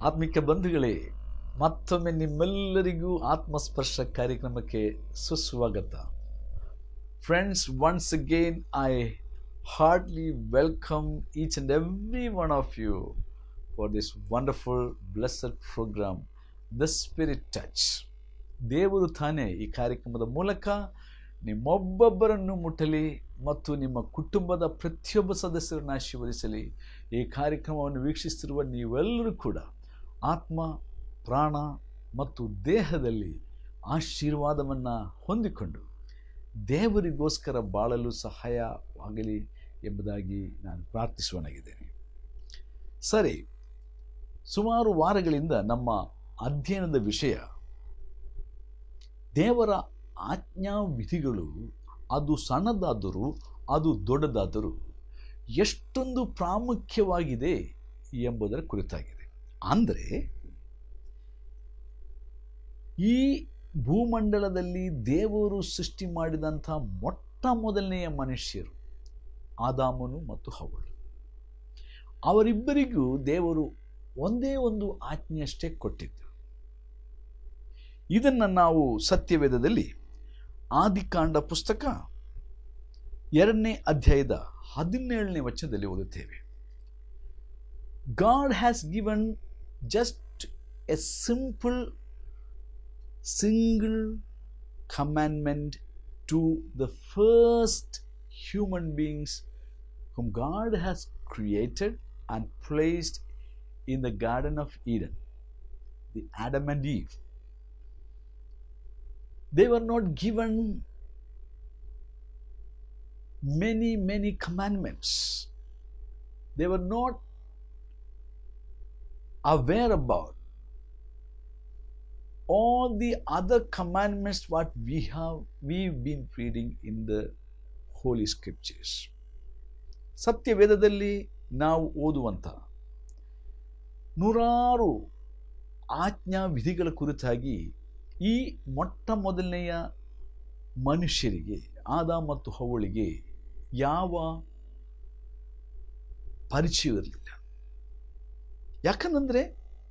ಆತ್ಮಿಕ ಬಂಧುಗಳೇ ಮತ್ತೊಮ್ಮೆ ನಿಮ್ಮೆಲ್ಲರಿಗೂ ಆತ್ಮಸ್ಪರ್ಶ ಕಾರ್ಯಕ್ರಮಕ್ಕೆ ಸುಸ್ವಾಗತ friends once again I hardly welcome each and every one of you for this wonderful blessed programme the spirit touch ದೇವರು ತಾನೇ ಈ ಕಾರ್ಯಕ್ರಮದ ಮೂಲಕ ನಿಮ್ಮೊಬ್ಬೊಬ್ಬರನ್ನು ಮುಟ್ಟಲಿ ಮತ್ತು ನಿಮ್ಮ ಕುಟುಂಬದ ಪ್ರತಿಯೊಬ್ಬ ಸದಸ್ಯರನ್ನು ಆಶೀರ್ವದಿಸಲಿ ಈ ಕಾರ್ಯಕ್ರಮವನ್ನು ವೀಕ್ಷಿಸುತ್ತಿರುವ ನೀವೆಲ್ಲರೂ ಕೂಡ ಆತ್ಮ ಪ್ರಾಣ ಮತ್ತು ದೇಹದಲ್ಲಿ ಆಶೀರ್ವಾದವನ್ನು ಹೊಂದಿಕೊಂಡು ದೇವರಿಗೋಸ್ಕರ ಬಾಳಲು ಸಹಾಯವಾಗಲಿ ಎಂಬುದಾಗಿ ನಾನು ಪ್ರಾರ್ಥಿಸುವನಾಗಿದ್ದೇನೆ ಸರಿ ಸುಮಾರು ವಾರಗಳಿಂದ ನಮ್ಮ ಅಧ್ಯಯನದ ವಿಷಯ ದೇವರ ಆಜ್ಞಾ ವಿಧಿಗಳು ಅದು ಸಣ್ಣದಾದರೂ ಅದು ದೊಡ್ಡದಾದರೂ ಎಷ್ಟೊಂದು ಪ್ರಾಮುಖ್ಯವಾಗಿದೆ ಎಂಬುದರ ಕುರಿತಾಗಿದೆ ಅಂದರೆ ಈ ಭೂಮಂಡಲದಲ್ಲಿ ದೇವರು ಸೃಷ್ಟಿ ಮಾಡಿದಂಥ ಮೊಟ್ಟ ಮೊದಲನೆಯ ಮನುಷ್ಯರು ಆದಾಮನು ಮತ್ತು ಹವಳು ಅವರಿಬ್ಬರಿಗೂ ದೇವರು ಒಂದೇ ಒಂದು ಆಜ್ಞೆಯಷ್ಟೇ ಕೊಟ್ಟಿದ್ದು ಇದನ್ನು ನಾವು ಸತ್ಯವೇದದಲ್ಲಿ ಆದಿಕಾಂಡ ಪುಸ್ತಕ ಎರಡನೇ ಅಧ್ಯಾಯದ ಹದಿನೇಳನೇ ವಚನದಲ್ಲಿ ಓದುತ್ತೇವೆ God has given just a simple single commandment to the first human beings whom God has created and placed in the Garden of Eden, the Adam and Eve. They were not given many, many commandments. They were not aware about all the other commandments what we have we've been reading in the holy scriptures. ಸತ್ಯವೇದದಲ್ಲಿ ನಾವು ಓದುವಂಥ ನೂರಾರು ಆಜ್ಞಾ ವಿಧಿಗಳ ಕುರಿತಾಗಿ ಈ ಮೊಟ್ಟ ಮೊದಲನೆಯ ಮನುಷ್ಯರಿಗೆ ಆದ ಮತ್ತು ಹವಳಿಗೆ ಯಾವ ಪರಿಚಯವಿರಲಿಲ್ಲ ಯಾಕಂದರೆ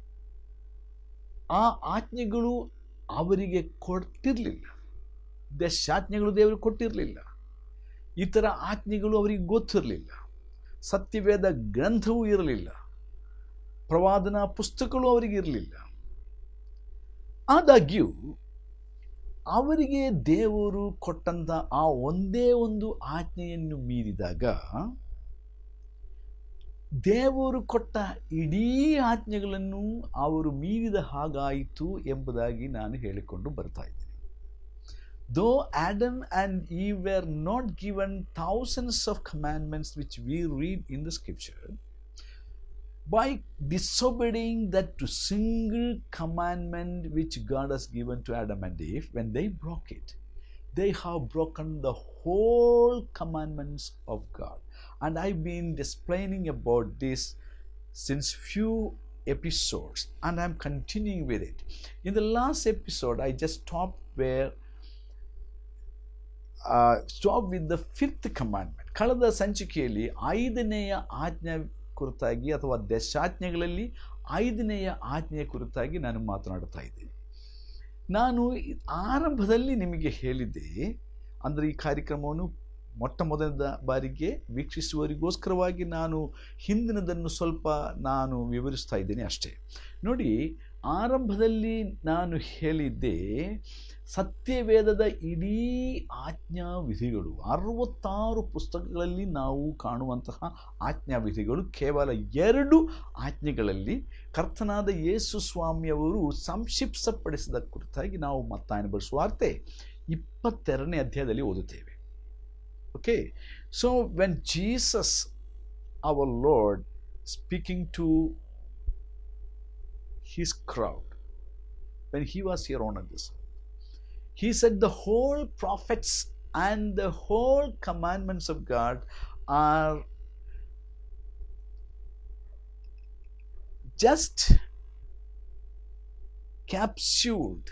ಆ ಆಜ್ಞೆಗಳು ಅವರಿಗೆ ಕೊಟ್ಟಿರಲಿಲ್ಲ ದಶಾಜ್ಞೆಗಳು ದೇವರು ಕೊಟ್ಟಿರಲಿಲ್ಲ ಇತರ ಆಜ್ಞೆಗಳು ಅವರಿಗೆ ಗೊತ್ತಿರಲಿಲ್ಲ ಸತ್ಯವೇದ ಗ್ರಂಥವೂ ಇರಲಿಲ್ಲ ಪ್ರವಾದನಾ ಪುಸ್ತಕಗಳು ಅವರಿಗೆ ಇರಲಿಲ್ಲ ಆದಾಗ್ಯೂ ಅವರಿಗೆ ದೇವರು ಕೊಟ್ಟಂಥ ಆ ಒಂದೇ ಒಂದು ಆಜ್ಞೆಯನ್ನು ಮೀರಿದಾಗ ದೇವರು ಕೊಟ್ಟ ಇಡೀ ಆಜ್ಞೆಗಳನ್ನು ಅವರು ಮೀರಿದ ಹಾಗಾಯಿತು ಎಂಬುದಾಗಿ ನಾನು ಹೇಳಿಕೊಂಡು ಬರ್ತಾ ಇದ್ದೀನಿ Though Adam and Eve were not given thousands of commandments which we read in the scripture, by disobeying that single commandment which God has given to Adam and Eve, when they broke it, they have broken the whole commandments of God. And I've been explaining about this since few episodes, and I'm continuing with it. In the last episode, I just stopped where stop with the fifth commandment ಕಳೆದ ಸಂಚಿಕೆಯಲ್ಲಿ ಐದನೆಯ ಆಜ್ಞೆ ಕುರಿತಾಗಿ ಅಥವಾ ದಶಾಜ್ಞೆಗಳಲ್ಲಿ ಐದನೆಯ ಆಜ್ಞೆಯ ಕುರಿತಾಗಿ ನಾನು ಮಾತನಾಡ್ತಾ ಇದ್ದೀನಿ ನಾನು ಆರಂಭದಲ್ಲಿ ನಿಮಗೆ ಹೇಳಿದ್ದೆ ಅಂದರೆ ಈ ಕಾರ್ಯಕ್ರಮವನ್ನು ಮೊಟ್ಟ ಮೊದಲ ಬಾರಿಗೆ ವೀಕ್ಷಿಸುವವರಿಗೋಸ್ಕರವಾಗಿ ನಾನು ಹಿಂದಿನದನ್ನು ಸ್ವಲ್ಪ ನಾನು ವಿವರಿಸ್ತಾ ಇದ್ದೀನಿ ಅಷ್ಟೇ ನೋಡಿ ಆರಂಭದಲ್ಲಿ ನಾನು ಹೇಳಿದ್ದೆ ಸತ್ಯವೇದದ ಇಡೀ ಆಜ್ಞಾ ವಿಧಿಗಳು ಅರವತ್ತಾರು ಪುಸ್ತಕಗಳಲ್ಲಿ ನಾವು ಕಾಣುವಂತಹ ಆಜ್ಞಾ ವಿಧಿಗಳು ಕೇವಲ ಎರಡು ಆಜ್ಞೆಗಳಲ್ಲಿ ಕರ್ತನಾದ ಯೇಸು ಸ್ವಾಮಿಯವರು ಸಂಕ್ಷಿಪ್ತಪಡಿಸಿದ ಕುರಿತಾಗಿ ನಾವು ಮತ್ತಾಯನ ಬಳಸುವಾರ್ತೆ ಇಪ್ಪತ್ತೆರಡನೇ ಅಧ್ಯಾಯದಲ್ಲಿ ಓದುತ್ತೇವೆ okay so when Jesus our Lord speaking to his crowd when he was here on this he said the whole prophets and the whole commandments of god are just capsuled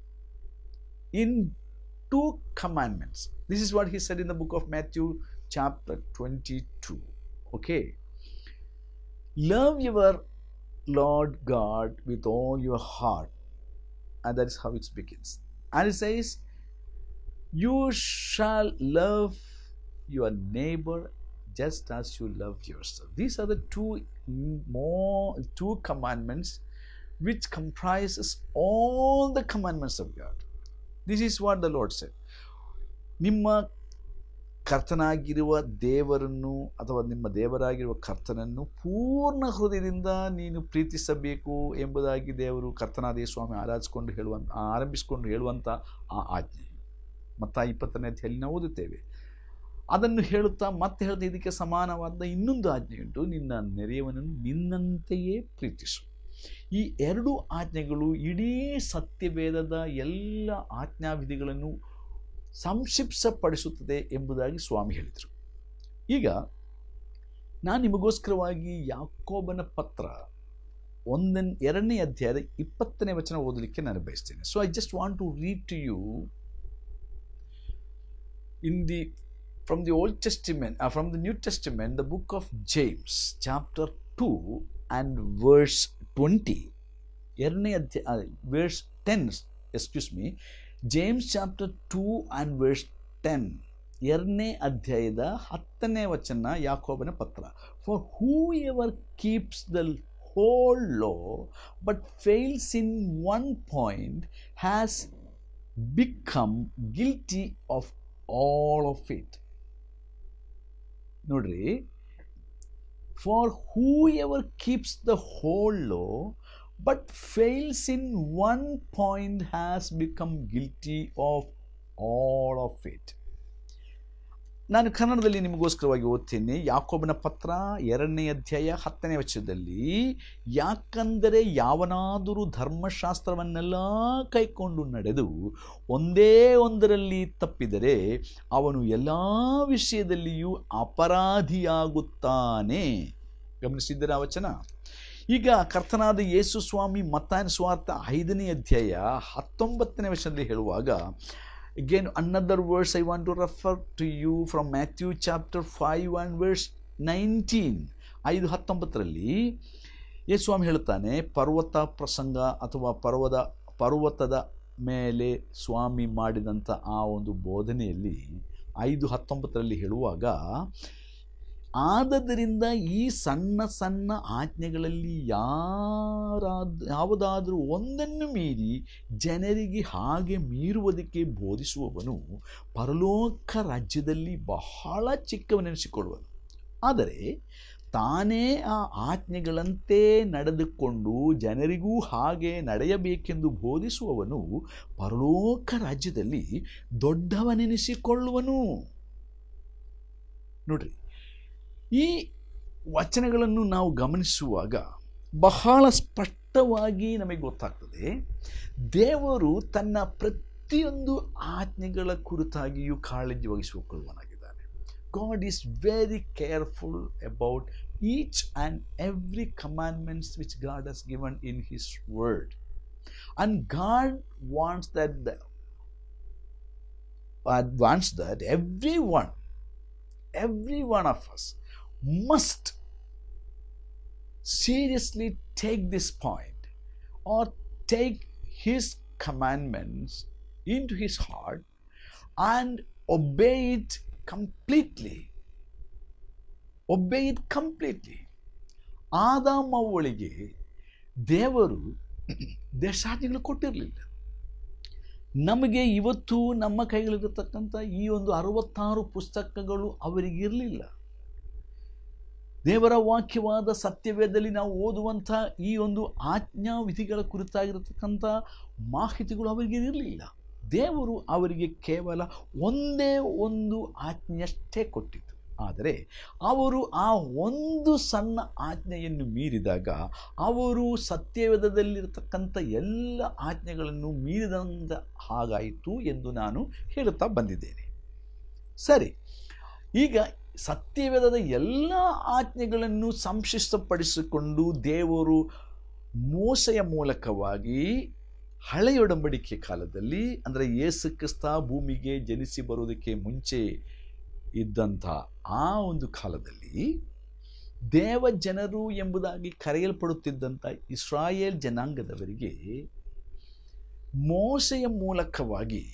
in two commandments this is what he said in the book of matthew chapter 22 okay love your Lord God with all your heart. And that is how it begins. And it says, You shall love your neighbor just as you love yourself. These are the two more two commandments which comprises all the commandments of God. This is what the Lord said. ನಿಮ್ಮ ಕರ್ತನಾಗಿರುವ ದೇವರನ್ನು ಅಥವಾ ನಿಮ್ಮ ದೇವರಾಗಿರುವ ಕರ್ತನನ್ನು ಪೂರ್ಣ ಹೃದಯದಿಂದ ನೀನು ಪ್ರೀತಿಸಬೇಕು ಎಂಬುದಾಗಿ ದೇವರು ಕರ್ತನಾದ ಸ್ವಾಮಿ ಆರಾಧಿಸಿಕೊಂಡು ಹೇಳುವಂತ ಆರಂಭಿಸಿಕೊಂಡು ಹೇಳುವಂಥ ಆ ಆಜ್ಞೆ ಮತ್ತು ಇಪ್ಪತ್ತನೇ ಅಧ್ಯಾಯಲ್ಲಿ ನಾವು ಓದುತ್ತೇವೆ ಅದನ್ನು ಹೇಳುತ್ತಾ ಮತ್ತೆ ಹೇಳ್ತಾ ಇದಕ್ಕೆ ಸಮಾನವಾದ ಇನ್ನೊಂದು ಆಜ್ಞೆ ಉಂಟು ನಿನ್ನ ನೆರೆಯವನನ್ನು ನಿನ್ನಂತೆಯೇ ಪ್ರೀತಿಸು ಈ ಎರಡು ಆಜ್ಞೆಗಳು ಇಡೀ ಸತ್ಯವೇದದ ಎಲ್ಲ ಆಜ್ಞಾವಿಧಿಗಳನ್ನು ಸಂಕ್ಷಿಪ್ತಪಡಿಸುತ್ತದೆ ಎಂಬುದಾಗಿ ಸ್ವಾಮಿ ಹೇಳಿದರು ಈಗ ನಾನು ನಿಮಗೋಸ್ಕರವಾಗಿ ಯಾಕೋಬನ ಪತ್ರ ಒಂದನ್ ಎರಡನೇ ಅಧ್ಯಾಯದ ಇಪ್ಪತ್ತನೇ ವಚನ ಓದಲಿಕ್ಕೆ ನಾನು ಬಯಸ್ತೇನೆ so I just want to read to you in the from the Old Testament from the New Testament the book of James chapter two and verse twenty ಎರಡನೇ ಅಧ್ಯಾಯ verse ten excuse me James chapter two and verse ten ಎರಡನೇ ಅಧ್ಯಾಯದ ಹತ್ತನೇ ವಚನ ಯಾಕೋಬನ ಪತ್ರ for whoever keeps the whole law but fails in one point has become guilty of all of it ನೋಡ್ರಿ for whoever keeps the whole law but fails in one point has become guilty of all of it ನಾನು ಕನ್ನಡದಲ್ಲಿ ನಿಮಗೋಸ್ಕರವಾಗಿ ಓದ್ತೇನೆ ಯಾಕೋಬನ ಪತ್ರ ಎರಡನೇ ಅಧ್ಯಾಯ ಹತ್ತನೇ ವಚನದಲ್ಲಿ ಯಾಕಂದರೆ ಯಾವನಾದರೂ ಧರ್ಮಶಾಸ್ತ್ರವನ್ನೆಲ್ಲ ಕೈಕೊಂಡು ನಡೆದು ಒಂದೇ ಒಂದರಲ್ಲಿ ತಪ್ಪಿದರೆ ಅವನು ಎಲ್ಲ ವಿಷಯದಲ್ಲಿಯೂ ಅಪರಾಧಿಯಾಗುತ್ತಾನೆ ಗಮನಿಸಿದ್ದರ ವಚನ ಈಗ ಕರ್ತನಾದ ಯೇಸು ಸ್ವಾಮಿ ಮತ್ತಾಯನ ಸ್ವಾರ್ಥ ಐದನೇ ಅಧ್ಯಾಯ ಹತ್ತೊಂಬತ್ತನೇ ವರ್ಷದಲ್ಲಿ ಹೇಳುವಾಗ again another words I want to refer to you from Matthew chapter five and verse nineteen ಐದು ಹತ್ತೊಂಬತ್ತರಲ್ಲಿ ಯೇಸು ಸ್ವಾಮಿ ಹೇಳುತ್ತಾನೆ ಪರ್ವತ ಪ್ರಸಂಗ ಅಥವಾ ಪರ್ವದ ಪರ್ವತದ ಮೇಲೆ ಸ್ವಾಮಿ ಮಾಡಿದಂಥ ಆ ಒಂದು ಬೋಧನೆಯಲ್ಲಿ ಐದು ಹತ್ತೊಂಬತ್ತರಲ್ಲಿ ಹೇಳುವಾಗ ಆದದರಿಂದ ಈ ಸಣ್ಣ ಸಣ್ಣ ಆಜ್ಞೆಗಳಲ್ಲಿ ಯಾರಾದ ಯಾವುದಾದರೂ ಒಂದನ್ನು ಮೀರಿ ಜನರಿಗೆ ಹಾಗೆ ಮೀರುವುದಕ್ಕೆ ಬೋಧಿಸುವವನು ಪರಲೋಕ ರಾಜ್ಯದಲ್ಲಿ ಬಹಳ ಚಿಕ್ಕವನೆನಿಸಿಕೊಳ್ಳುವನು ಆದರೆ ತಾನೇ ಆ ಆಜ್ಞೆಗಳಂತೆ ನಡೆದುಕೊಂಡು ಜನರಿಗೂ ಹಾಗೆ ನಡೆಯಬೇಕೆಂದು ಬೋಧಿಸುವವನು ಪರಲೋಕ ರಾಜ್ಯದಲ್ಲಿ ದೊಡ್ಡವನೆನಿಸಿಕೊಳ್ಳುವನು ನೋಡ್ರಿ ಈ ವಚನಗಳನ್ನು ನಾವು ಗಮನಿಸುವಾಗ ಬಹಳ ಸ್ಪಷ್ಟವಾಗಿ ನಮಗೆ ಗೊತ್ತಾಗ್ತದೆ ದೇವರು ತನ್ನ ಪ್ರತಿಯೊಂದು ಆಜ್ಞೆಗಳ ಕುರಿತಾಗಿಯೂ ಕಾಳಜಿ ವಹಿಸಿಕೊಳ್ಳುವನಾಗಿದ್ದಾನೆ God is very careful about each and every commandments which God has given in his word and God wants that the wants that every one every one of us must seriously take this point or take his commandments into his heart and obey it completely. Obey it completely. ಆದಾಮವಳಿಗೆ ದೇವರು ದೇಶಾಜ್ಞೆಗಳು ಕೊಟ್ಟಿರಲಿಲ್ಲ ನಮಗೆ ಇವತ್ತು ನಮ್ಮ ಕೈಗಳಿರತಕ್ಕಂಥ ಈ ಒಂದು ಅರವತ್ತಾರು ಪುಸ್ತಕಗಳು ಅವರಿಗಿರಲಿಲ್ಲ ದೇವರ ವಾಕ್ಯವಾದ ಸತ್ಯವೇದದಲ್ಲಿ ನಾವು ಓದುವಂಥ ಈ ಒಂದು ಆಜ್ಞಾ ವಿಧಿಗಳ ಕುರಿತಾಗಿರತಕ್ಕಂಥ ಮಾಹಿತಿಗಳು ಅವರಿಗೆ ಇರಲಿಲ್ಲ ದೇವರು ಅವರಿಗೆ ಕೇವಲ ಒಂದೇ ಒಂದು ಆಜ್ಞೆಯಷ್ಟೇ ಕೊಟ್ಟಿತ್ತು ಆದರೆ ಅವರು ಆ ಒಂದು ಸಣ್ಣ ಆಜ್ಞೆಯನ್ನು ಮೀರಿದಾಗ ಅವರು ಸತ್ಯವೇದದಲ್ಲಿರತಕ್ಕಂಥ ಎಲ್ಲ ಆಜ್ಞೆಗಳನ್ನು ಮೀರಿದಂತ ಹಾಗಾಯಿತು ಎಂದು ನಾನು ಹೇಳುತ್ತಾ ಬಂದಿದ್ದೇನೆ ಸರಿ ಈಗ ಸತ್ಯವೇದದ ಎಲ್ಲ ಆಜ್ಞೆಗಳನ್ನು ಸಂಶಿಷ್ಟಪಡಿಸಿಕೊಂಡು ದೇವರು ಮೋಸೆಯ ಮೂಲಕವಾಗಿ ಹಳೆಯೊಡಂಬಡಿಕೆ ಕಾಲದಲ್ಲಿ ಅಂದರೆ ಯೇಸು ಕ್ರಿಸ್ತ ಭೂಮಿಗೆ ಜನಿಸಿ ಬರುವುದಕ್ಕೆ ಮುಂಚೆ ಇದ್ದಂಥ ಆ ಒಂದು ಕಾಲದಲ್ಲಿ ದೇವ ಜನರು ಎಂಬುದಾಗಿ ಕರೆಯಲ್ಪಡುತ್ತಿದ್ದಂಥ ಇಸ್ರಾಯೇಲ್ ಜನಾಂಗದವರಿಗೆ ಮೋಸೆಯ ಮೂಲಕವಾಗಿ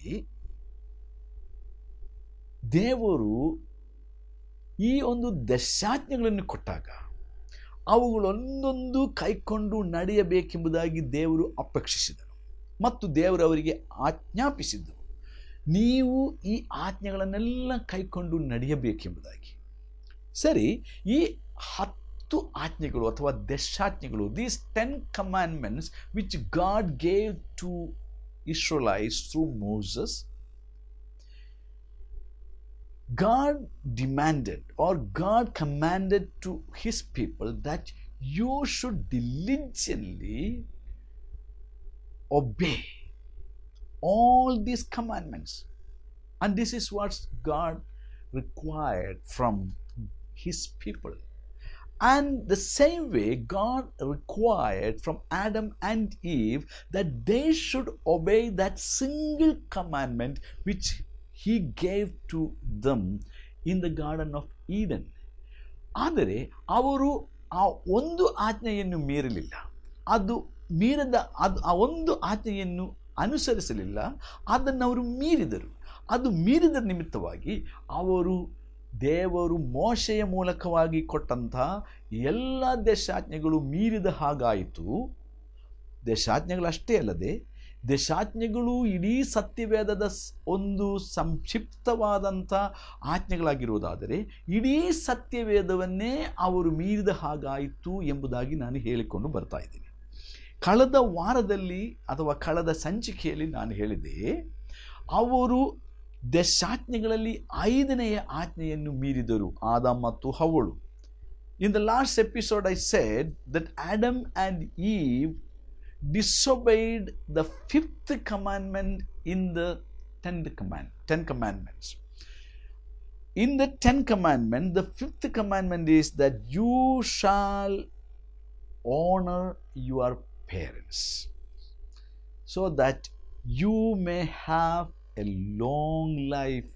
ದೇವರು ಈ ಒಂದು ದಶಾಜ್ಞೆಗಳನ್ನು ಕೊಟ್ಟಾಗ ಅವುಗಳೊಂದೊಂದು ಕೈಕೊಂಡು ನಡೆಯಬೇಕೆಂಬುದಾಗಿ ದೇವರು ಅಪೇಕ್ಷಿಸಿದರು ಮತ್ತು ದೇವರು ಅವರಿಗೆ ಆಜ್ಞಾಪಿಸಿದರು ನೀವು ಈ ಆಜ್ಞೆಗಳನ್ನೆಲ್ಲ ಕೈಕೊಂಡು ನಡೆಯಬೇಕೆಂಬುದಾಗಿ ಸರಿ ಈ ಹತ್ತು ಆಜ್ಞೆಗಳು ಅಥವಾ ದಶಾಜ್ಞೆಗಳು these ten commandments which God gave to Israelites through Moses God demanded or God commanded to his people that you should diligently obey all these commandments. And this is what God required from his people. And the same way, God required from Adam and Eve that they should obey that single commandment which he gave to them in the garden of Eden. ಆದರೆ ಅವರು ಆ ಒಂದು ಆಜ್ಞೆಯನ್ನು ಮೀರಲಿಲ್ಲ ಅದು ಮೀರದ ಅದು ಆ ಒಂದು ಆಜ್ಞೆಯನ್ನು ಅನುಸರಿಸಲಿಲ್ಲ ಅದನ್ನು ಅವರು ಮೀರಿದರು ಅದು ಮೀರಿದ ನಿಮಿತ್ತವಾಗಿ ಅವರು ದೇವರು ಮೋಶೆಯ ಮೂಲಕವಾಗಿ ಕೊಟ್ಟಂಥ ಎಲ್ಲ ದೇಶಾಜ್ಞೆಗಳು ಮೀರಿದ ಹಾಗಾಯಿತು ದೇಶಾಜ್ಞೆಗಳಷ್ಟೇ ಅಲ್ಲದೆ ದೇಶಾಜ್ಞೆಗಳು ಇಡೀ ಸತ್ಯವೇದದ ಒಂದು ಸಂಕ್ಷಿಪ್ತವಾದಂಥ ಆಜ್ಞೆಗಳಾಗಿರುವುದಾದರೆ ಇಡೀ ಸತ್ಯವೇದವನ್ನೇ ಅವರು ಮೀರಿದ ಹಾಗಾಯಿತು ಎಂಬುದಾಗಿ ನಾನು ಹೇಳಿಕೊಂಡು ಬರ್ತಾ ಇದ್ದೀನಿ ಕಳೆದ ವಾರದಲ್ಲಿ ಅಥವಾ ಕಳೆದ ಸಂಚಿಕೆಯಲ್ಲಿ ನಾನು ಹೇಳಿದೆ ಅವರು ದಶಾಜ್ಞೆಗಳಲ್ಲಿ ಐದನೆಯ ಆಜ್ಞೆಯನ್ನು ಮೀರಿದರು ಆದ ಮತ್ತು ಹವಳು in the last episode I said that Adam and Eve disobeyed the fifth commandment in the tenth command, ten commandments. In the ten commandment, the fifth commandment is that you shall honor your parents so that you may have a long life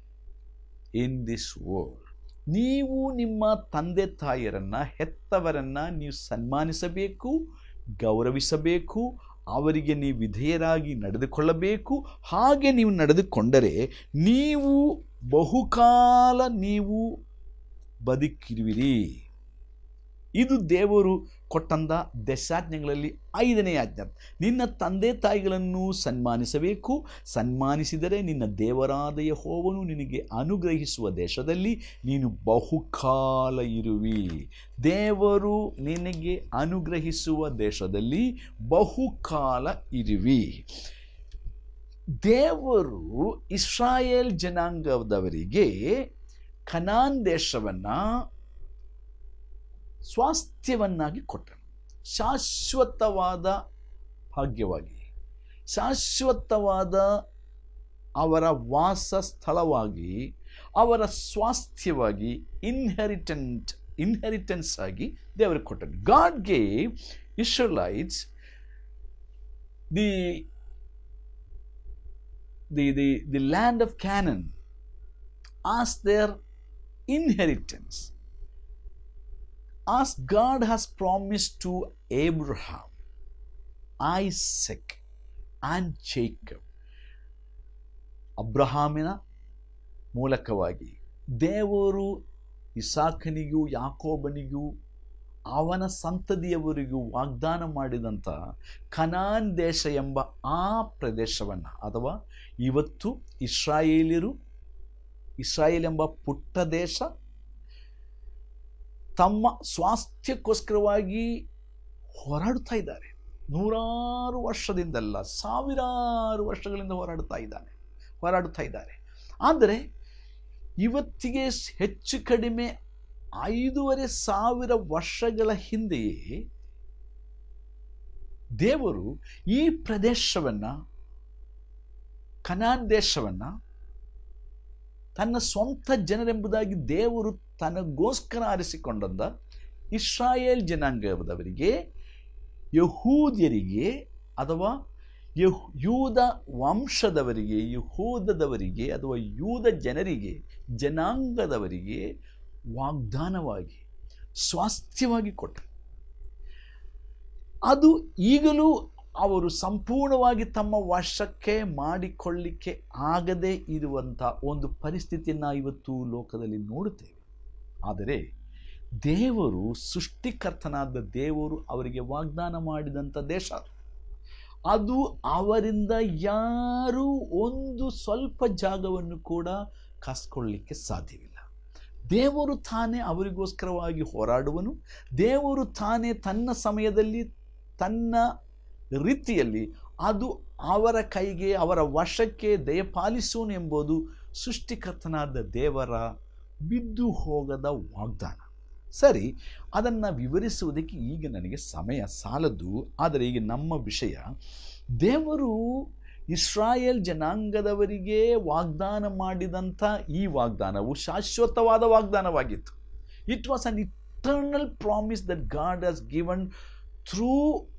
in this world. ನೀವು ನಿಮ್ಮ ತಂದೆ ತಾಯಿಯರನ್ನ ಹೆತ್ತವರನ್ನ ನೀವು ಸನ್ಮಾನಿಸಬೇಕು ಗೌರವಿಸಬೇಕು ಅವರಿಗೆ ನೀವು ವಿಧೇಯರಾಗಿ ನಡೆದುಕೊಳ್ಳಬೇಕು ಹಾಗೆ ನೀವು ನಡೆದುಕೊಂಡರೆ ನೀವು ಬಹುಕಾಲ ನೀವು ಬದುಕಿರುವಿರಿ ಇದು ದೇವರು ಕೊಟ್ಟಂಥ ದಶಾಜ್ಞೆಗಳಲ್ಲಿ ಐದನೇ ಆಜ್ಞೆ ನಿನ್ನ ತಂದೆ ತಾಯಿಗಳನ್ನು ಸನ್ಮಾನಿಸಬೇಕು ಸನ್ಮಾನಿಸಿದರೆ ನಿನ್ನ ದೇವರಾದ ಯೆಹೋವನು ನಿನಗೆ ಅನುಗ್ರಹಿಸುವ ದೇಶದಲ್ಲಿ ನೀನು ಬಹುಕಾಲ ಇರುವಿ ದೇವರು ನಿನಗೆ ಅನುಗ್ರಹಿಸುವ ದೇಶದಲ್ಲಿ ಬಹುಕಾಲ ಇರುವಿ ದೇವರು ಇಸ್ರಾಯೇಲ್ ಜನಾಂಗದವರಿಗೆ ಕನಾನ್ ದೇಶವನ್ನು ಸ್ವಾಸ್ಥ್ಯವನ್ನಾಗಿ ಕೊಟ್ಟನು ಶಾಶ್ವತವಾದ ಭಾಗ್ಯವಾಗಿ ಶಾಶ್ವತವಾದ ಅವರ ವಾಸ ಸ್ಥಳವಾಗಿ ಅವರ ಸ್ವಾಸ್ಥ್ಯವಾಗಿ ಇನ್ಹೆರಿಟೆಂಟ್ ಇನ್ಹೆರಿಟೆನ್ಸ್ ಆಗಿ ದೇವರಿಗೆ ಕೊಟ್ಟನು God gave Israelites the the the the land of Canaan as their inheritance as God has promised to Abraham, Isaac, and Jacob. ಅಬ್ರಹಾಮಿನ ಮೂಲಕವಾಗಿ ದೇವರು ಇಸಾಕನಿಗೂ ಯಾಕೋಬನಿಗೂ ಅವನ ಸಂತತಿಯವರಿಗೂ ವಾಗ್ದಾನ ಮಾಡಿದಂಥ ಕನಾನ್ ದೇಶ ಎಂಬ ಆ ಪ್ರದೇಶವನ್ನು ಅಥವಾ ಇವತ್ತು ಇಸ್ರಾಯೇಲಿಯರು ಇಸ್ರಾಯೇಲ್ ಎಂಬ ಪುಟ್ಟ ದೇಶ ತಮ್ಮ ಸ್ವಾಸ್ಥ್ಯಕ್ಕೋಸ್ಕರವಾಗಿ ಹೋರಾಡ್ತಾ ಇದ್ದಾರೆ ನೂರಾರು ವರ್ಷದಿಂದಲ್ಲ ಸಾವಿರಾರು ವರ್ಷಗಳಿಂದ ಹೋರಾಡ್ತಾ ಇದ್ದಾನೆ ಹೋರಾಡುತ್ತಾ ಇದ್ದಾರೆ ಆದರೆ ಇವತ್ತಿಗೆ ಹೆಚ್ಚು ಕಡಿಮೆ ಐದೂವರೆ ಸಾವಿರ ವರ್ಷಗಳ ಹಿಂದೆಯೇ ದೇವರು ಈ ಪ್ರದೇಶವನ್ನು ಕನಾನ್ ದೇಶವನ್ನು ತನ್ನ ಸ್ವಂತ ಜನರೆಂಬುದಾಗಿ ದೇವರು ತನಗೋಸ್ಕರ ಆರಿಸಿಕೊಂಡಂದ ಇಸ್ರಾಯೇಲ್ ಜನಾಂಗದವರಿಗೆ ಯಹೂದ್ಯರಿಗೆ ಅಥವಾ ಯಹ್ ಯೂದ ವಂಶದವರಿಗೆ ಯಹೂದದವರಿಗೆ ಅಥವಾ ಯೂದ ಜನರಿಗೆ ಜನಾಂಗದವರಿಗೆ ವಾಗ್ದಾನವಾಗಿ ಸ್ವಾಸ್ಥ್ಯವಾಗಿ ಕೊಟ್ಟರು ಅದು ಈಗಲೂ ಅವರು ಸಂಪೂರ್ಣವಾಗಿ ತಮ್ಮ ವಶಕ್ಕೆ ಮಾಡಿಕೊಳ್ಳಿಕ್ಕೆ ಆಗದೇ ಇರುವಂಥ ಒಂದು ಪರಿಸ್ಥಿತಿಯನ್ನು ಇವತ್ತು ಲೋಕದಲ್ಲಿ ನೋಡುತ್ತೇವೆ ಆದರೆ ದೇವರು ಸೃಷ್ಟಿಕರ್ತನಾದ ದೇವರು ಅವರಿಗೆ ವಾಗ್ದಾನ ಮಾಡಿದಂಥ ದೇಶ ಅದು. ಅದು ಅವರಿಂದ ಯಾರೂ ಒಂದು ಸ್ವಲ್ಪ ಜಾಗವನ್ನು ಕೂಡ ಕಸ್ಕೊಳ್ಳಿಕ್ಕೆ ಸಾಧ್ಯವಿಲ್ಲ ದೇವರು ತಾನೇ ಅವರಿಗೋಸ್ಕರವಾಗಿ ಹೋರಾಡುವನು ದೇವರು ತಾನೇ ತನ್ನ ಸಮಯದಲ್ಲಿ ತನ್ನ ರೀತಿಯಲ್ಲಿ ಅದು ಅವರ ಕೈಗೆ ಅವರ ವಶಕ್ಕೆ ದಯಪಾಲಿಸುವನು ಎಂಬುದು ಸೃಷ್ಟಿಕರ್ತನಾದ ದೇವರ ಬಿದ್ದು ಹೋಗದ ವಾಗ್ದಾನ ಸರಿ ಅದನ್ನು ವಿವರಿಸುವುದಕ್ಕೆ ಈಗ ನನಗೆ ಸಮಯ ಸಾಲದು ಆದರೆ ಈಗ ನಮ್ಮ ವಿಷಯ ದೇವರು ಇಸ್ರಾಯೇಲ್ ಜನಾಂಗದವರಿಗೆ ವಾಗ್ದಾನ ಮಾಡಿದಂಥ ಈ ವಾಗ್ದಾನವು ಶಾಶ್ವತವಾದ ವಾಗ್ದಾನವಾಗಿತ್ತು it was an eternal promise that God has given through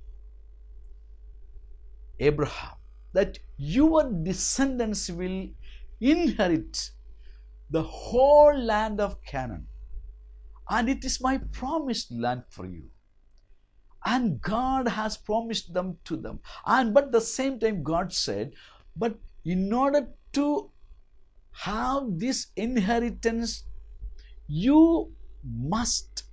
Abraham that your descendants will inherit the whole land of Canaan, and it is my promised land for you. And God has promised them to them. And but the same time, God said, But in order to have this inheritance, you must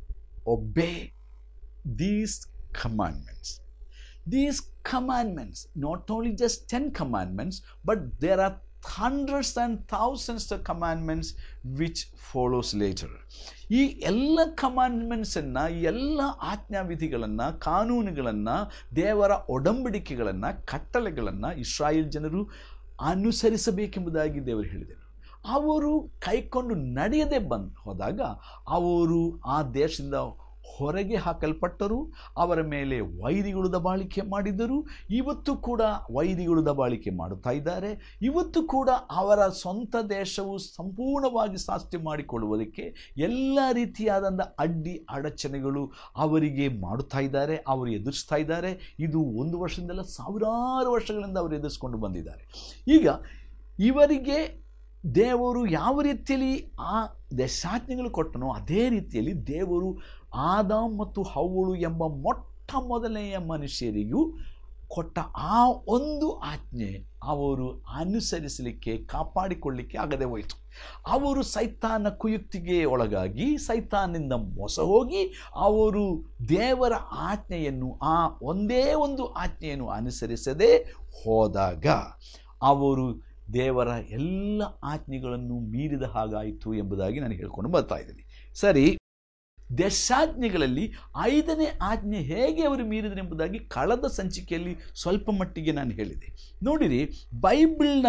obey these commandments these commandments not only just 10 commandments but there are hundreds and thousands of commandments which follows later ಈ ಎಲ್ಲ ಕಮಾಂಡ್ಮೆಂಟ್ಸನ್ನು ಎಲ್ಲ ಆಜ್ಞಾವಿಧಿಗಳನ್ನು ಕಾನೂನುಗಳನ್ನು ದೇವರ ಒಡಂಬಡಿಕೆಗಳನ್ನು ಕಟ್ಟಳೆಗಳನ್ನು ಇಸ್ರಾಯೇಲ್ ಜನರು ಅನುಸರಿಸಬೇಕೆಂಬುದಾಗಿ ದೇವರು ಹೇಳಿದರು ಅವರು ಕೈಕೊಂಡು ನಡೆಯದೆ ಬಂದು ಹೋದಾಗ ಅವರು ಆ ದೇಶದಿಂದ ಹೊರಗೆ ಹಾಕಲ್ಪಟ್ಟರು ಅವರ ಮೇಲೆ ವೈರಿಗಳು ದಬಾಳಿಕೆ ಮಾಡಿದರು ಇವತ್ತು ಕೂಡ ವೈರಿಗಳು ದಬಾಳಿಕೆ ಮಾಡುತ್ತಾ ಇದ್ದಾರೆ ಇವತ್ತು ಕೂಡ ಅವರ ಸ್ವಂತ ದೇಶವು ಸಂಪೂರ್ಣವಾಗಿ ಸಾಸ್ತಿ ಮಾಡಿಕೊಳ್ಳುವುದಕ್ಕೆ ಎಲ್ಲ ರೀತಿಯಾದಂಥ ಅಡ್ಡಿ ಅಡಚಣೆಗಳು ಅವರಿಗೆ ಮಾಡುತ್ತಾ ಇದ್ದಾರೆ ಅವರು ಎದುರಿಸ್ತಾ ಇದ್ದಾರೆ ಇದು ಒಂದು ವರ್ಷದಿಂದಲ್ಲ ಸಾವಿರಾರು ವರ್ಷಗಳಿಂದ ಅವರು ಎದುರಿಸ್ಕೊಂಡು ಬಂದಿದ್ದಾರೆ ಈಗ ಇವರಿಗೆ ದೇವರು ಯಾವ ರೀತಿಯಲ್ಲಿ ಆ ದೇಶಾಜ್ಞೆಗಳು ಕೊಟ್ಟನೋ ಅದೇ ರೀತಿಯಲ್ಲಿ ದೇವರು ಆದಾಮ್ ಮತ್ತು ಹವ್ವಳು ಎಂಬ ಮೊಟ್ಟ ಮೊದಲನೆಯ ಮನುಷ್ಯರಿಗೂ ಕೊಟ್ಟ ಆ ಒಂದು ಆಜ್ಞೆ ಅವರು ಅನುಸರಿಸಲಿಕ್ಕೆ ಕಾಪಾಡಿಕೊಳ್ಳಿಕ್ಕೆ ಆಗದೆ ಹೋಯಿತು ಅವರು ಸೈತಾನ ಕುಯುಕ್ತಿಗೆ ಒಳಗಾಗಿ ಸೈತಾನಿಂದ ಮೋಸ ಹೋಗಿ ಅವರು ದೇವರ ಆಜ್ಞೆಯನ್ನು ಆ ಒಂದೇ ಒಂದು ಆಜ್ಞೆಯನ್ನು ಅನುಸರಿಸದೆ ಹೋದಾಗ ಅವರು ದೇವರ ಎಲ್ಲ ಆಜ್ಞೆಗಳನ್ನು ಮೀರಿದ ಹಾಗಾಯಿತು ಎಂಬುದಾಗಿ ನಾನು ಹೇಳ್ಕೊಂಡು ಬರ್ತಾ ಇದ್ದೀನಿ ಸರಿ ದಶಾಜ್ಞೆಗಳಲ್ಲಿ ಐದನೇ ಆಜ್ಞೆ ಹೇಗೆ ಅವರು ಮೀರಿದರು ಎಂಬುದಾಗಿ ಕಳೆದ ಸಂಚಿಕೆಯಲ್ಲಿ ಸ್ವಲ್ಪ ಮಟ್ಟಿಗೆ ನಾನು ಹೇಳಿದೆ ನೋಡಿರಿ ಬೈಬಲ್ನ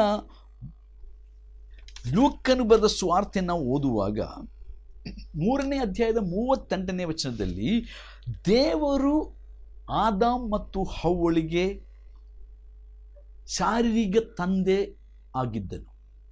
ಲೂಕನು ಬರೆದ ಸ್ವಾರ್ಥೆಯನ್ನು ಓದುವಾಗ ಮೂರನೇ ಅಧ್ಯಾಯದ ಮೂವತ್ತೆಂಟನೇ ವಚನದಲ್ಲಿ ದೇವರು ಆದಾಮ್ ಮತ್ತು ಹವ್ವಳಿಗೆ ಶಾರೀರಿಕ ತಂದೆ ಆಗಿದ್ದನು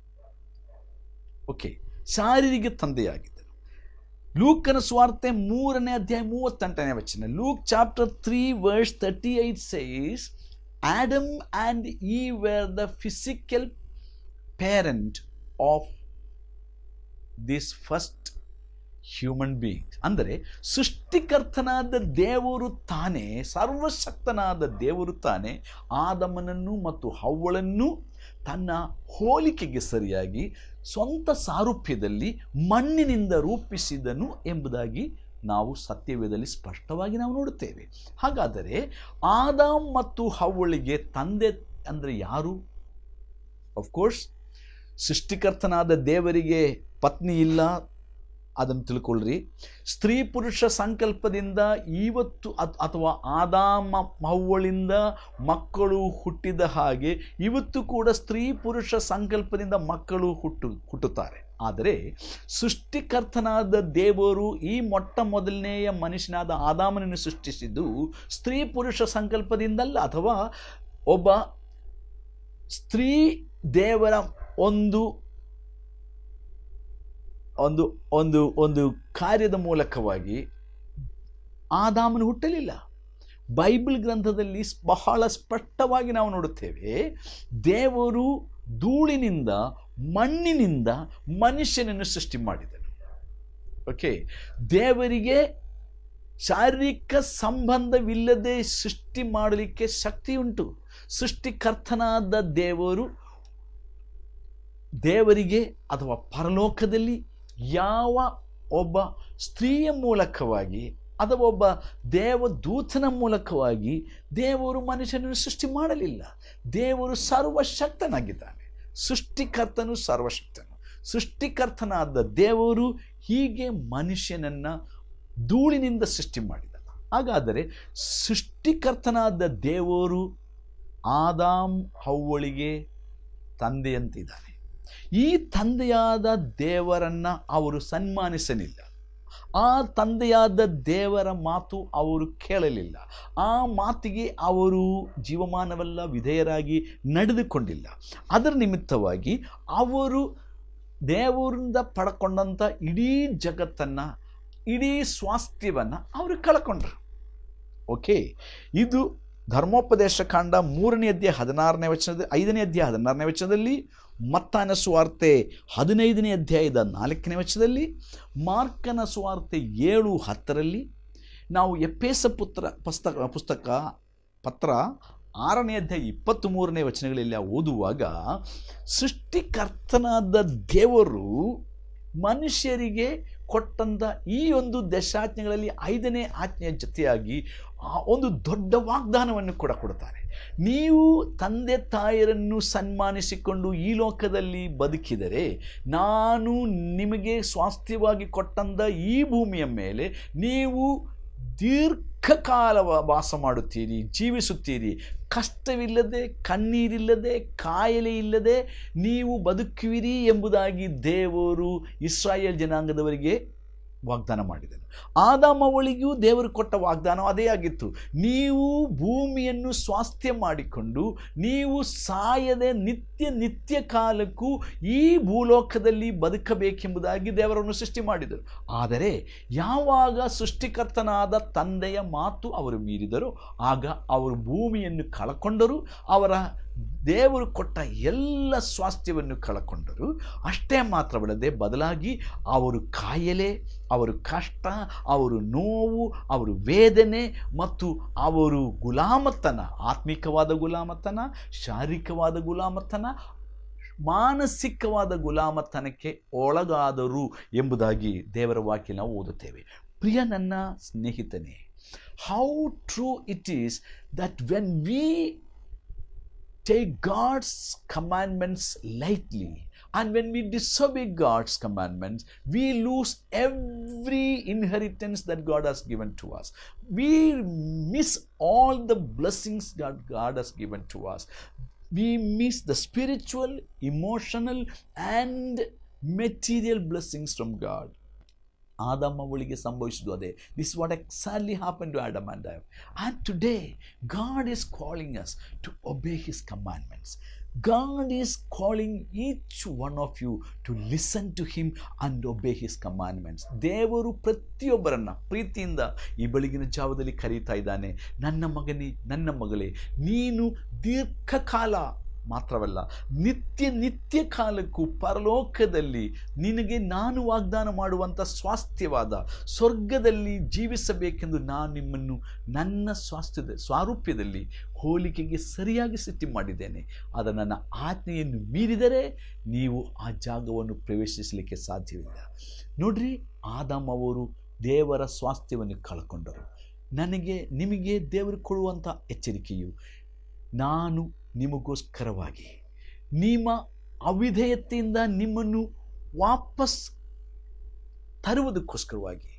ಓಕೆ ಶಾರೀರಿಕ ತಂದೆಯಾಗಿದ್ದನು ಲೂಕನ ಸ್ವಾರ್ತೆ ಮೂರನೇ ಅಧ್ಯಾಯ ಮೂವತ್ತೆಂಟನೇ ವಚನ Luke chapter three verse thirty eight says Adam and Eve were the physical parent of this first human being ಅಂದರೆ ಸೃಷ್ಟಿಕರ್ತನಾದ ದೇವರು ತಾನೇ ಸರ್ವಶಕ್ತನಾದ ದೇವರು ತಾನೇ ಆದಮನನ್ನು ಮತ್ತು ಹವ್ವಳನ್ನು ತನ್ನ ಹೋಲಿಕೆಗೆ ಸರಿಯಾಗಿ ಸ್ವಂತ ಸಾರೂಪ್ಯದಲ್ಲಿ ಮಣ್ಣಿನಿಂದ ರೂಪಿಸಿದನು ಎಂಬುದಾಗಿ ನಾವು ಸತ್ಯವೇದಲ್ಲಿ ಸ್ಪಷ್ಟವಾಗಿ ನಾವು ನೋಡುತ್ತೇವೆ ಹಾಗಾದರೆ ಆದಾಮ್ ಮತ್ತು ಹವ್ವಳಿಗೆ ತಂದೆ ಅಂದರೆ ಯಾರು ಅಫ್ಕೋರ್ಸ್ ಸೃಷ್ಟಿಕರ್ತನಾದ ದೇವರಿಗೆ ಪತ್ನಿ ಇಲ್ಲ ಅದನ್ನು ತಿಳ್ಕೊಳ್ಳ್ರಿ ಸ್ತ್ರೀ ಪುರುಷ ಸಂಕಲ್ಪದಿಂದ ಇವತ್ತು ಅತ್- ಅಥವಾ ಆದಾಮ ಹವ್ವಳಿಂದ ಮಕ್ಕಳು ಹುಟ್ಟಿದ ಹಾಗೆ ಇವತ್ತು ಕೂಡ ಸ್ತ್ರೀ ಪುರುಷ ಸಂಕಲ್ಪದಿಂದ ಮಕ್ಕಳು ಹುಟ್ಟು ಹುಟ್ಟುತ್ತಾರೆ ಆದರೆ ಸೃಷ್ಟಿಕರ್ತನಾದ ದೇವರು ಈ ಮೊಟ್ಟ ಮೊದಲನೆಯ ಮನುಷ್ಯನಾದ ಆದಾಮನನ್ನು ಸೃಷ್ಟಿಸಿದ್ದು ಸ್ತ್ರೀ ಪುರುಷ ಸಂಕಲ್ಪದಿಂದಲ್ಲ ಅಥವಾ ಒಬ್ಬ ಸ್ತ್ರೀ ದೇವರ ಒಂದು ಒಂದು ಒಂದು ಒಂದು ಕಾರ್ಯದ ಮೂಲಕವಾಗಿ ಆದಾಮನು ಹುಟ್ಟಲಿಲ್ಲ ಬೈಬಲ್ ಗ್ರಂಥದಲ್ಲಿ ಸ್- ಬಹಳ ಸ್ಪಷ್ಟವಾಗಿ ನಾವು ನೋಡುತ್ತೇವೆ ದೇವರು ಧೂಳಿನಿಂದ ಮಣ್ಣಿನಿಂದ ಮನುಷ್ಯನನ್ನು ಸೃಷ್ಟಿ ಮಾಡಿದನು ಓಕೆ ದೇವರಿಗೆ ಶಾರೀರಿಕ ಸಂಬಂಧವಿಲ್ಲದೆ ಸೃಷ್ಟಿ ಮಾಡಲಿಕ್ಕೆ ಶಕ್ತಿ ಉಂಟು ಸೃಷ್ಟಿಕರ್ತನಾದ ದೇವರು ದೇವರಿಗೆ ಅಥವಾ ಪರಲೋಕದಲ್ಲಿ ಯಾವ ಒಬ್ಬ ಸ್ತ್ರೀಯ ಮೂಲಕವಾಗಿ ಅಥವಾ ಒಬ್ಬ ದೇವದೂತನ ಮೂಲಕವಾಗಿ ದೇವರು ಮನುಷ್ಯನನ್ನು ಸೃಷ್ಟಿ ಮಾಡಲಿಲ್ಲ ದೇವರು ಸರ್ವಶಕ್ತನಾಗಿದ್ದಾನೆ ಸೃಷ್ಟಿಕರ್ತನು ಸರ್ವಶಕ್ತನು ಸೃಷ್ಟಿಕರ್ತನಾದ ದೇವರು ಹೀಗೆ ಮನುಷ್ಯನನ್ನು ಧೂಳಿನಿಂದ ಸೃಷ್ಟಿ ಮಾಡಿದ ಹಾಗಾದರೆ ಸೃಷ್ಟಿಕರ್ತನಾದ ದೇವರು ಆದಾಮ್ ಹವ್ವಳಿಗೆ ತಂದೆಯಂತಿದ್ದಾನೆ ಈ ತಂದೆಯಾದ ದೇವರನ್ನು ಅವರು ಸನ್ಮಾನಿಸಲಿಲ್ಲ ಆ ತಂದೆಯಾದ ದೇವರ ಮಾತು ಅವರು ಕೇಳಲಿಲ್ಲ ಆ ಮಾತಿಗೆ ಅವರು ಜೀವಮಾನವೆಲ್ಲ ವಿಧೇಯರಾಗಿ ನಡೆದುಕೊಂಡಿಲ್ಲ ಅದರ ನಿಮಿತ್ತವಾಗಿ ಅವರು ದೇವರಿಂದ ಪಡ್ಕೊಂಡಂಥ ಇಡೀ ಜಗತ್ತನ್ನು ಇಡೀ ಸ್ವಾಸ್ಥ್ಯವನ್ನು ಅವರು ಕಳ್ಕೊಂಡ್ರು ಓಕೆ ಇದು ಧರ್ಮೋಪದೇಶ ಕಾಂಡ ಮೂರನೇ ಅಧ್ಯಾಯ ಹದಿನಾರನೇ ವಚನದ ಐದನೇ ಅಧ್ಯಾಯ ಹದಿನಾರನೇ ವಚನದಲ್ಲಿ ಮತ್ತಾನ ಸುವಾರ್ತೆ ಹದಿನೈದನೇ ಅಧ್ಯಾಯದ ನಾಲ್ಕನೇ ವಚನದಲ್ಲಿ ಮಾರ್ಕನ ಸುವಾರ್ತೆ ಏಳು ಹತ್ತರಲ್ಲಿ ನಾವು ಎಪ್ಪೇಸ ಪುತ್ರ ಪುಸ್ತಕ ಪುಸ್ತಕ ಪತ್ರ ಆರನೇ ಅಧ್ಯಾಯ ಇಪ್ಪತ್ತ್ ಮೂರನೇ ವಚನಗಳಲ್ಲಿ ಓದುವಾಗ ಸೃಷ್ಟಿಕರ್ತನಾದ ದೇವರು ಮನುಷ್ಯರಿಗೆ ಕೊಟ್ಟಂಥ ಈ ಒಂದು ದಶಾಜ್ಞೆಗಳಲ್ಲಿ ಐದನೇ ಆಜ್ಞೆಯ ಜೊತೆಯಾಗಿ ಆ ಒಂದು ದೊಡ್ಡ ವಾಗ್ದಾನವನ್ನು ಕೂಡ ಕೊಡ್ತಾರೆ ನೀವು ತಂದೆ ತಾಯರನ್ನು ಸನ್ಮಾನಿಸಿಕೊಂಡು ಈ ಲೋಕದಲ್ಲಿ ಬದುಕಿದರೆ ನಾನು ನಿಮಗೆ ಸ್ವಾಸ್ಥ್ಯವಾಗಿ ಕೊಟ್ಟಂಥ ಈ ಭೂಮಿಯ ಮೇಲೆ ನೀವು ದೀರ್ಘಕಾಲ ವಾಸ ಮಾಡುತ್ತೀರಿ ಜೀವಿಸುತ್ತೀರಿ ಕಷ್ಟವಿಲ್ಲದೆ ಕಣ್ಣೀರಿಲ್ಲದೆ ಕಾಯಿಲೆ ಇಲ್ಲದೆ ನೀವು ಬದುಕುವಿರಿ ಎಂಬುದಾಗಿ ದೇವರು ಇಸ್ರಾಯೇಲ್ ಜನಾಂಗದವರಿಗೆ ವಾಗ್ದಾನ ಮಾಡಿದನು ಆದಾಮವಳಿಗೂ ದೇವರು ಕೊಟ್ಟ ವಾಗ್ದಾನ ಅದೇ ಆಗಿತ್ತು ನೀವು ಭೂಮಿಯನ್ನು ಸ್ವಾಸ್ಥ್ಯ ಮಾಡಿಕೊಂಡು ನೀವು ಸಾಯದೆ ನಿತ್ಯ ನಿತ್ಯ ಕಾಲಕ್ಕೂ ಈ ಭೂಲೋಕದಲ್ಲಿ ಬದುಕಬೇಕೆಂಬುದಾಗಿ ದೇವರನ್ನು ಸೃಷ್ಟಿ ಮಾಡಿದರು ಆದರೆ ಯಾವಾಗ ಸೃಷ್ಟಿಕರ್ತನಾದ ತಂದೆಯ ಮಾತು ಅವರು ಮೀರಿದರು ಆಗ ಅವರು ಭೂಮಿಯನ್ನು ಕಳಕೊಂಡರು ಅವರ ದೇವರು ಕೊಟ್ಟ ಎಲ್ಲ ಸ್ವಾಸ್ಥ್ಯವನ್ನು ಕಳಕೊಂಡರು ಅಷ್ಟೇ ಮಾತ್ರವಲ್ಲದೆ ಬದಲಾಗಿ ಅವರು ಕಾಯಿಲೆ ಅವರು ಕಷ್ಟ ಅವರು ನೋವು ಅವರು ವೇದನೆ ಮತ್ತು ಅವರು ಗುಲಾಮತನ ಆತ್ಮಿಕವಾದ ಗುಲಾಮತನ ಶಾರೀರಿಕವಾದ ಗುಲಾಮತನ ಮಾನಸಿಕವಾದ ಗುಲಾಮತನಕ್ಕೆ ಒಳಗಾದರು ಎಂಬುದಾಗಿ ದೇವರ ವಾಕ್ಯ ನಾವು ಓದುತ್ತೇವೆ ಪ್ರಿಯ ನನ್ನ ಸ್ನೇಹಿತನೇ how true it is that when we take God's commandments lightly. And when we disobey God's commandments, we lose every inheritance that God has given to us. We miss all the blessings that God has given to us. We miss the spiritual, emotional, and material blessings from God. ಆದಮ್ಮ ಅವಳಿಗೆ ಸಂಭವಿಸಿದ್ದು ಅದೇ this what exactly happen to Adam and Eve and today God is calling us to obey his commandments God is calling each one of you to listen to him and obey his commandments ದೇವರು ಪ್ರತಿಯೊಬ್ಬರನ್ನು ಪ್ರೀತಿಯಿಂದ ಈ ಬೆಳಗಿನ ಜಾವದಲ್ಲಿ ಕರೀತಾ ಇದ್ದಾನೆ ನನ್ನ ಮಗನೇ ನನ್ನ ಮಗಳೇ ನೀನು ದೀರ್ಘಕಾಲ ಮಾತ್ರವಲ್ಲ ನಿತ್ಯ ನಿತ್ಯ ಕಾಲಕ್ಕೂ ಪರಲೋಕದಲ್ಲಿ ನಿನಗೆ ನಾನು ವಾಗ್ದಾನ ಮಾಡುವಂಥ ಸ್ವಾಸ್ಥ್ಯವಾದ ಸ್ವರ್ಗದಲ್ಲಿ ಜೀವಿಸಬೇಕೆಂದು ನಾನು ನಿಮ್ಮನ್ನು ನನ್ನ ಸ್ವಾಸ್ಥ್ಯದ ಸ್ವಾರೂಪ್ಯದಲ್ಲಿ ಹೋಲಿಕೆಗೆ ಸರಿಯಾಗಿ ಸ್ಥಿತಿ ಮಾಡಿದ್ದೇನೆ ಆದರೆ ನನ್ನ ಆಜ್ಞೆಯನ್ನು ಮೀರಿದರೆ ನೀವು ಆ ಜಾಗವನ್ನು ಪ್ರವೇಶಿಸಲಿಕ್ಕೆ ಸಾಧ್ಯವಿಲ್ಲ ನೋಡ್ರಿ ಆದಾಮ್ ಅವರು ದೇವರ ಸ್ವಾಸ್ಥ್ಯವನ್ನು ಕಳ್ಕೊಂಡರು ನನಗೆ ನಿಮಗೆ ದೇವರು ಕೊಡುವಂಥ ಎಚ್ಚರಿಕೆಯು ನಾನು ನಿಮಗೋಸ್ಕರವಾಗಿ ನಿಮ್ಮ ಅವಿಧೇಯತೆಯಿಂದ ನಿಮ್ಮನ್ನು ವಾಪಸ್ ತರುವುದಕ್ಕೋಸ್ಕರವಾಗಿ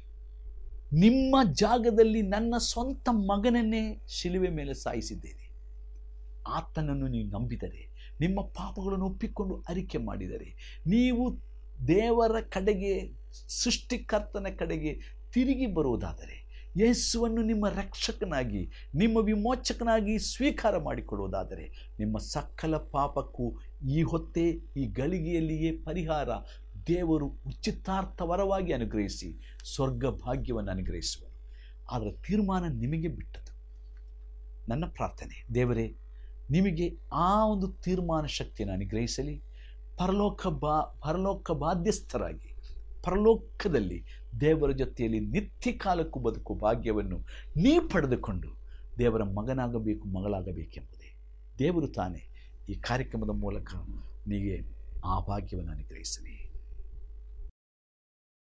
ನಿಮ್ಮ ಜಾಗದಲ್ಲಿ ನನ್ನ ಸ್ವಂತ ಮಗನನ್ನೇ ಶಿಲುವೆ ಮೇಲೆ ಸಾಯಿಸಿದ್ದೇನೆ ಆತನನ್ನು ನೀವು ನಂಬಿದರೆ ನಿಮ್ಮ ಪಾಪಗಳನ್ನು ಒಪ್ಪಿಕೊಂಡು ಅರಿಕೆ ಮಾಡಿದರೆ ನೀವು ದೇವರ ಕಡೆಗೆ ಸೃಷ್ಟಿಕರ್ತನ ಕಡೆಗೆ ತಿರುಗಿ ಬರುವುದಾದರೆ ಯೇಸುವನ್ನು ನಿಮ್ಮ ರಕ್ಷಕನಾಗಿ ನಿಮ್ಮ ವಿಮೋಚಕನಾಗಿ ಸ್ವೀಕಾರ ಮಾಡಿಕೊಳ್ಳುವುದಾದರೆ ನಿಮ್ಮ ಸಕಲ ಪಾಪಕ್ಕೂ ಈ ಹೊತ್ತೇ ಈ ಗಳಿಗೆಯಲ್ಲಿಯೇ ಪರಿಹಾರ ದೇವರು ಉಚಿತಾರ್ಥವರವಾಗಿ ಅನುಗ್ರಹಿಸಿ ಸ್ವರ್ಗ ಭಾಗ್ಯವನ್ನು ಅನುಗ್ರಹಿಸುವರು ಆದರೆ ತೀರ್ಮಾನ ನಿಮಗೆ ಬಿಟ್ಟದು ನನ್ನ ಪ್ರಾರ್ಥನೆ ದೇವರೇ ನಿಮಗೆ ಆ ಒಂದು ತೀರ್ಮಾನ ಶಕ್ತಿಯನ್ನು ಅನುಗ್ರಹಿಸಲಿ ಪರಲೋಕ ಬಾ ಪರಲೋಕ ಬಾಧ್ಯಸ್ಥರಾಗಿ ಪರಲೋಕದಲ್ಲಿ ದೇವರ ಜೊತೆಯಲ್ಲಿ ನಿತ್ಯ ಕಾಲಕ್ಕೂ ಬದುಕು ಭಾಗ್ಯವನ್ನು ನೀ ಪಡೆದುಕೊಂಡು ದೇವರ ಮಗನಾಗಬೇಕು ಮಗಳಾಗಬೇಕೆಂಬುದೇ ದೇವರು ತಾನೇ ಈ ಕಾರ್ಯಕ್ರಮದ ಮೂಲಕ ನೀಗೆ ಆ ಭಾಗ್ಯವನ್ನು ಅನುಗ್ರಹಿಸಲಿ